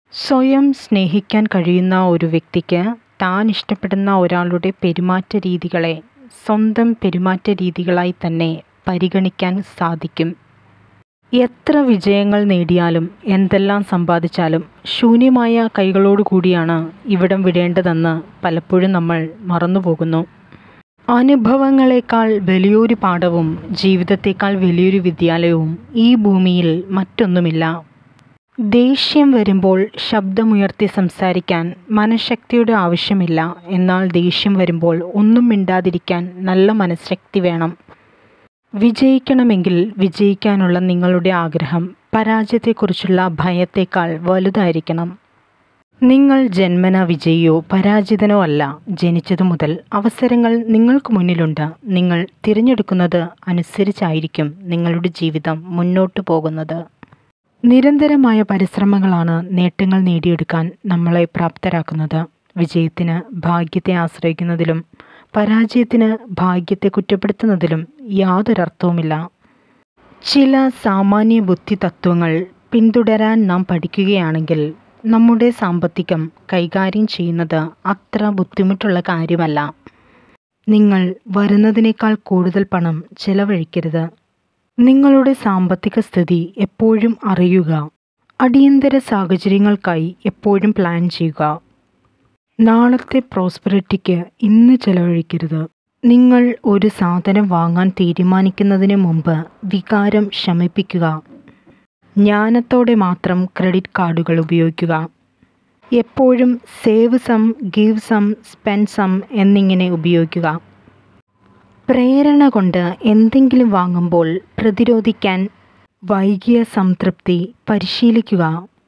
സ്വയം സ്നേഹിക്കാൻ കഴിയുന്ന ഒരു വ്യക്തിക്ക് താൻ ഇഷ്ടപ്പെടുന്ന ഒരാളുടെ പെരുമാറ്റ രീതികളെ സ്വന്തം പെരുമാറ്റ രീതികളായി തന്നെ പരിഗണിക്കാൻ സാധിക്കും എത്ര വിജയങ്ങൾ നേടിയാലും എന്തെല്ലാം സമ്പാദിച്ചാലും ശൂന്യമായ കൈകളോടു കൂടിയാണ് ഇവിടം വിടേണ്ടതെന്ന് പലപ്പോഴും നമ്മൾ മറന്നുപോകുന്നു അനുഭവങ്ങളെക്കാൾ വലിയൊരു പാഠവും ജീവിതത്തേക്കാൾ വലിയൊരു വിദ്യാലയവും ഈ ഭൂമിയിൽ മറ്റൊന്നുമില്ല ദേഷ്യം വരുമ്പോൾ ശബ്ദമുയർത്തി സംസാരിക്കാൻ മനഃശക്തിയുടെ ആവശ്യമില്ല എന്നാൽ ദേഷ്യം വരുമ്പോൾ ഒന്നും മിണ്ടാതിരിക്കാൻ നല്ല മനഃശക്തി വേണം വിജയിക്കണമെങ്കിൽ വിജയിക്കാനുള്ള നിങ്ങളുടെ ആഗ്രഹം പരാജയത്തെക്കുറിച്ചുള്ള ഭയത്തേക്കാൾ വലുതായിരിക്കണം നിങ്ങൾ ജന്മന വിജയിയോ പരാജിതനോ അല്ല ജനിച്ചതു മുതൽ അവസരങ്ങൾ നിങ്ങൾക്ക് മുന്നിലുണ്ട് നിങ്ങൾ തിരഞ്ഞെടുക്കുന്നത് അനുസരിച്ചായിരിക്കും നിങ്ങളുടെ ജീവിതം മുന്നോട്ടു പോകുന്നത് നിരന്തരമായ പരിശ്രമങ്ങളാണ് നേട്ടങ്ങൾ നേടിയെടുക്കാൻ നമ്മളെ പ്രാപ്തരാക്കുന്നത് വിജയത്തിന് ഭാഗ്യത്തെ ആശ്രയിക്കുന്നതിലും പരാജയത്തിന് ഭാഗ്യത്തെ കുറ്റപ്പെടുത്തുന്നതിലും യാതൊരർത്ഥവുമില്ല ചില സാമാന്യ ബുദ്ധി തത്വങ്ങൾ പിന്തുടരാൻ നാം പഠിക്കുകയാണെങ്കിൽ നമ്മുടെ സാമ്പത്തികം കൈകാര്യം ചെയ്യുന്നത് അത്ര ബുദ്ധിമുട്ടുള്ള കാര്യമല്ല നിങ്ങൾ വരുന്നതിനേക്കാൾ കൂടുതൽ പണം ചെലവഴിക്കരുത് നിങ്ങളുടെ സാമ്പത്തിക സ്ഥിതി എപ്പോഴും അറിയുക അടിയന്തര സാഹചര്യങ്ങൾക്കായി എപ്പോഴും പ്ലാൻ ചെയ്യുക നാളത്തെ പ്രോസ്പെറിറ്റിക്ക് ഇന്ന് ചെലവഴിക്കരുത് നിങ്ങൾ ഒരു സാധനം വാങ്ങാൻ തീരുമാനിക്കുന്നതിന് മുമ്പ് വികാരം ശമിപ്പിക്കുക ജ്ഞാനത്തോടെ മാത്രം ക്രെഡിറ്റ് കാർഡുകൾ ഉപയോഗിക്കുക എപ്പോഴും save some give some spend some എന്നിങ്ങനെ ഉപയോഗിക്കുക പ്രേരണ കൊണ്ട് എന്തെങ്കിലും വാങ്ങുമ്പോൾ പ്രതിരോധിക്കാൻ വൈകിയ സംതൃപ്തി പരിശീലിക്കുക